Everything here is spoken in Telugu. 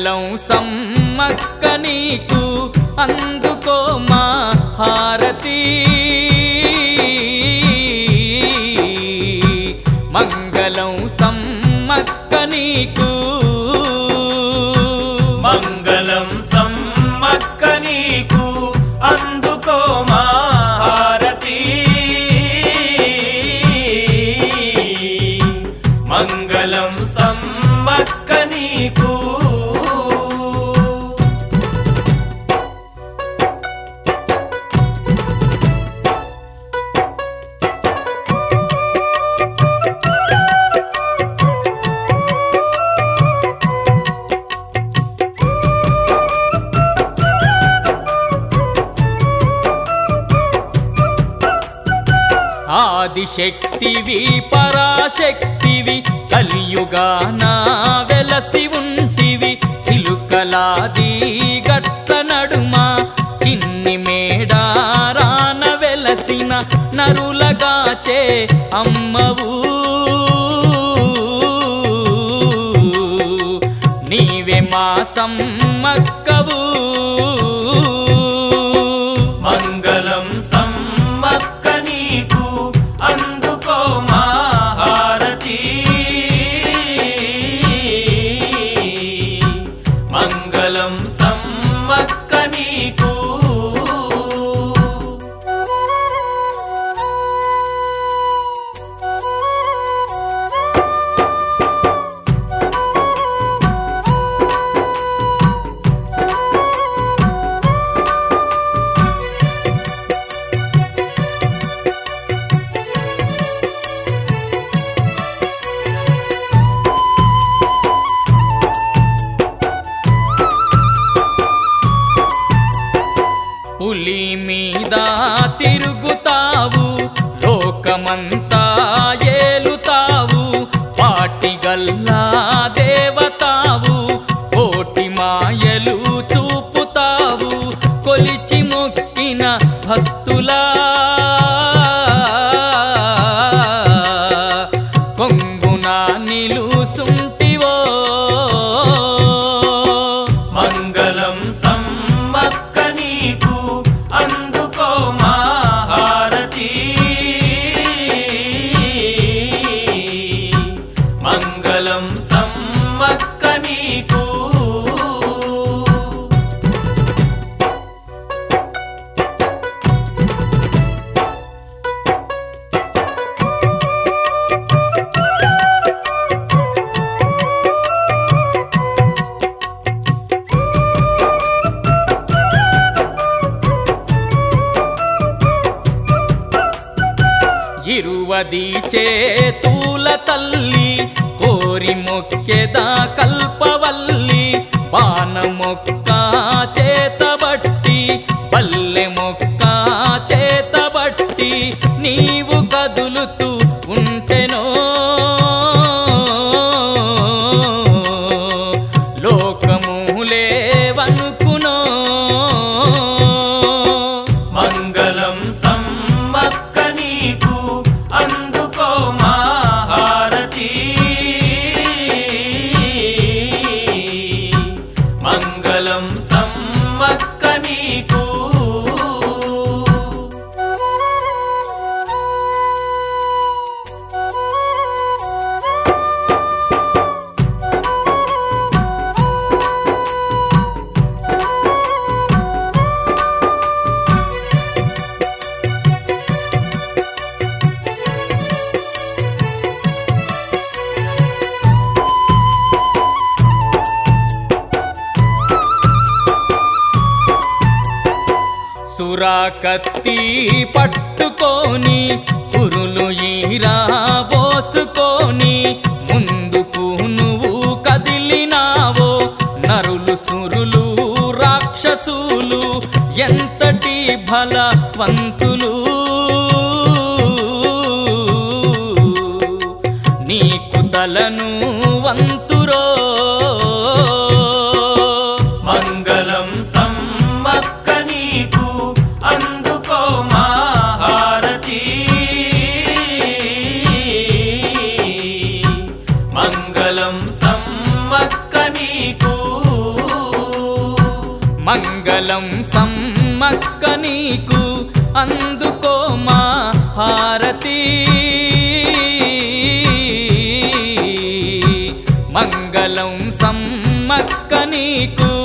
మంగళం సమ్మక్క నీకు అందుకో మా హారతి మంగళం సమ్మక్క నీకు మంగళం సమ్మక్క నీకు అందుకో మా హారతి మంగళం సమ్మక్క నీకు ఆదిశక్తివి పరాశక్తివి కలియుగాన వెలసి ఉంటివి చిలుకలాది గట్ల నడుమ చిన్ని మేడారాన వెలసిన నరులగాచే అమ్మవు నీవే మా సమ్మక్కవు మంగళం సమ్మక్క నీకు అందుకో మా హారతి మంగళం సమ్మక్క నీకు పులి మీద తిరుగుతావు లోకమంతా ఏలుతావు పాటిగల్లా దేవతావు కోటి మాయలు చూపుతావు కొలిచి మొక్కిన భక్తులా కొంగున నిలుసుంటివో మంగళం సమ్మక్క నీకు అందుకో మా హారతి మంగళం సమ్మక్క నీకు ఇరువది చేతుల తల్లి కోరి మొక్కెదా కల్పవల్లి పాన మొక్క చేతబట్టి పల్లె మొక్క చేతబట్టి నీవు కదులుతూ ఉంటెనో లోకములే వనుకునో మంగళం సమ్మక్క నీకు అందుకో మా హారతి మంగళం సమ్మక్క నీకు సురాకత్తి పట్టుకొని పురులు ఈరా పోసుకొని ముందుకు నువ్వు కదిలినావో నరులు సురులు రాక్షసులు ఎంతటి బలవంతులు నీకు తలను వంతురో మంగళం సమ్మక్క నీకు అందుకో మా హారతి మంగళం సమ్మక్క నీకు మంగళం సమ్మక్క నీకు అందుకో మా హారతి మంగళం సమ్మక్క నీకు